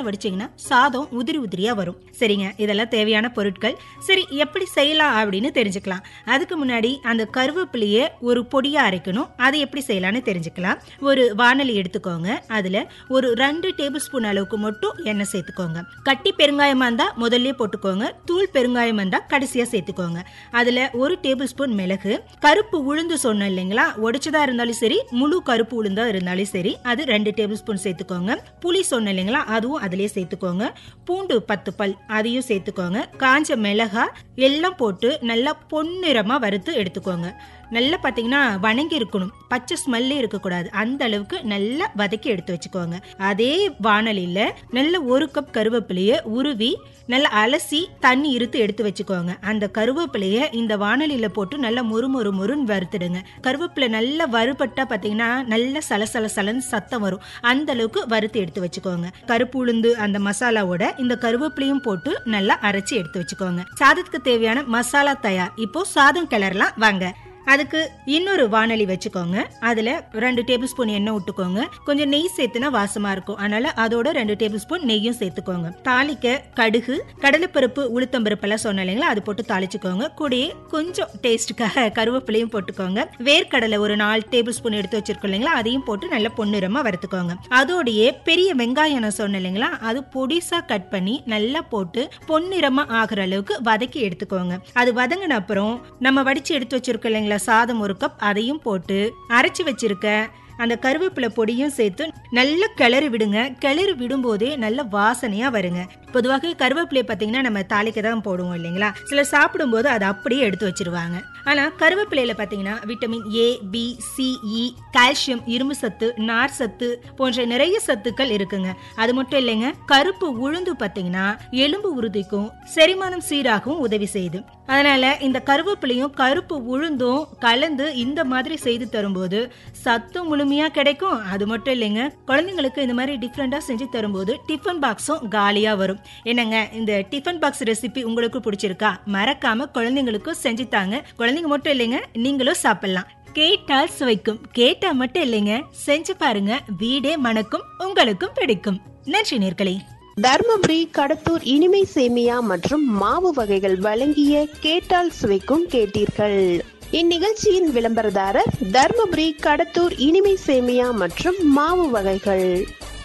வடிச்சீங்கன்னா சாதம் உதிரி உதிரியா வரும் சரிங்க இதெல்லாம் தேவையான பொருட்கள் சரி எப்படி செய்யலாம் அப்படின்னு தெரிஞ்சுக்கலாம் அதுக்கு முன்னாடி அந்த கருவேப்பிலையை ஒரு பொடியா அரைக்கணும் அதை எப்படி செய்யலாம்னு தெரிஞ்சுக்கலாம் ஒரு வானலி எடுத்துக்கோங்க அதுல ஒரு ரெண்டு டேபிள் ஸ்பூன் அளவுக்கு மட்டும் எண்ணெய் சேர்த்துக்கோங்க கட்டி பெருங்காயமா இருந்தா முதல்ல போட்டுக்கோங்க தூள் பெருங்காயம் இருந்தா கடைசியா சேர்த்துக்கோங்க அதுல ஒரு டேபிள் ஸ்பூன் மிளகு கருப்பு உளுந்து சொன்னோம் இல்லைங்களா உடைச்சதா இருந்தாலும் சரி முழு கருப்பு உளுந்தா இருந்தாலும் சரி அது ரெண்டு டேபிள் ஸ்பூன் சேர்த்துக்கோங்க புளி சொன்னோம் இல்லைங்களா அதுவும் அதுலயே சேர்த்துக்கோங்க பூண்டு பத்து பல் அதையும் சேர்த்துக்கோங்க காஞ்ச மிளகா எல்லாம் போட்டு நல்லா பொன்னிறமா வறுத்து எடுத்துக்கோங்க நல்லா பார்த்தீங்கன்னா வணங்கி இருக்கணும் பச்சை ஸ்மெல்லே இருக்கக்கூடாது அந்த அளவுக்கு நல்லா வதக்கி எடுத்து வச்சுக்கோங்க அதே வானலியில் நல்ல ஒரு கப் கருவேப்பிலையை உருவி நல்லா அலசி தண்ணி இருத்து எடுத்து வச்சுக்கோங்க அந்த கருவேப்பிலையை இந்த வானலியில் போட்டு நல்லா மொறு மொறு மொறுன்னு வறுத்துடுங்க கருவேப்பிலை நல்லா வறுபட்டா பார்த்தீங்கன்னா நல்ல சலசல சலன்னு சத்தம் வரும் அந்த அளவுக்கு வறுத்து எடுத்து வச்சுக்கோங்க கருப்பு உளுந்து அந்த மசாலாவோட இந்த கருவேப்பிலையும் போட்டு நல்லா அரைச்சி எடுத்து வச்சுக்கோங்க சாதத்துக்கு தேவையான மசாலா தயார் இப்போ சாதம் கிளறலாம் வாங்க அதுக்கு இன்னொரு வானலி வச்சுக்கோங்க அதுல ரெண்டு டேபிள் ஸ்பூன் எண்ணெய் விட்டுக்கோங்க கொஞ்சம் நெய் சேர்த்துனா வாசமா இருக்கும் அதனால அதோட ரெண்டு டேபிள் ஸ்பூன் நெய்யும் சேர்த்துக்கோங்க தாளிக்க கடுகு கடலைப்பருப்பு உளுத்தம்பருப்பு எல்லாம் சொன்ன இல்லைங்களா அது போட்டு தாளிச்சுக்கோங்க கூடயே கொஞ்சம் டேஸ்ட்டுக்காக கருவேப்பிலையும் போட்டுக்கோங்க வேர்க்கடலை ஒரு நாலு டேபிள் ஸ்பூன் எடுத்து வச்சிருக்கோம் இல்லைங்களா அதையும் போட்டு நல்லா பொன்னிறமா வறுத்துக்கோங்க அதோடயே பெரிய வெங்காயம் நான் சொன்னேன் இல்லைங்களா அது பொடிசா கட் பண்ணி நல்லா போட்டு பொன்னிறமா ஆகுற அளவுக்கு வதக்கி எடுத்துக்கோங்க அது வதங்கின அப்புறம் நம்ம வடிச்சு எடுத்து வச்சிருக்கோம் இல்லைங்களா சாதம் ஒரு கப் அதையும் போட்டு அரைச்சி வச்சிருக்க அந்த கருவேப்பிலை பொடியும் சேர்த்து நல்லா கிளறி விடுங்க கிளறி விடும்போதே நல்ல வாசனையா வருங்க பொதுவாக கருவேப்பிலையை பார்த்தீங்கன்னா நம்ம தாளிக்க தான் போடுவோம் இல்லைங்களா சிலர் சாப்பிடும்போது அதை அப்படியே எடுத்து வச்சிருவாங்க ஆனா கருவேப்பிலையில பார்த்தீங்கன்னா vitamin A B C E calcium இரும்பு சத்து நார் சத்து போன்ற நிறைய சத்துக்கள் இருக்குங்க அது மட்டும் இல்லைங்க கருப்பு உளுந்து பார்த்தீங்கன்னா எலும்பு உறுதிக்கும் செரிமானம் சீராகவும் உதவி செய்யுது அதனால இந்த கருவேப்பிலையும் கருப்பு உளுந்தும் கலந்து இந்த மாதிரி செய்து தரும்போது சத்தும் முழுமையா கிடைக்கும் அது மட்டும் இல்லைங்க குழந்தைங்களுக்கு இந்த மாதிரி டிஃப்ரெண்டா செஞ்சு தரும்போது டிஃபன் பாக்ஸும் காலியா வரும் என்னங்க இந்த டிஃபன் பாக்ஸ் ரெசிபி உங்களுக்கு பிடிச்சிருக்கா மறக்காம குழந்தைங்களுக்கும் செஞ்சு தாங்க குழந்தைங்க மட்டும் இல்லைங்க நீங்களும் சாப்பிடலாம் கேட்டால் சுவைக்கும் கேட்டா மட்டும் இல்லைங்க செஞ்சு பாருங்க வீடே மணக்கும் உங்களுக்கும் பிடிக்கும் நன்றி நேர்களே தர்மபுரி கடத்தூர் இனிமை சேமியா மற்றும் மாவு வகைகள் வழங்கிய கேட்டால் சுவைக்கும் கேட்டீர்கள் இந்நிகழ்ச்சியின் விளம்பரதாரர் தர்மபுரி கடத்தூர் இனிமை சேமியா மற்றும் மாவு வகைகள்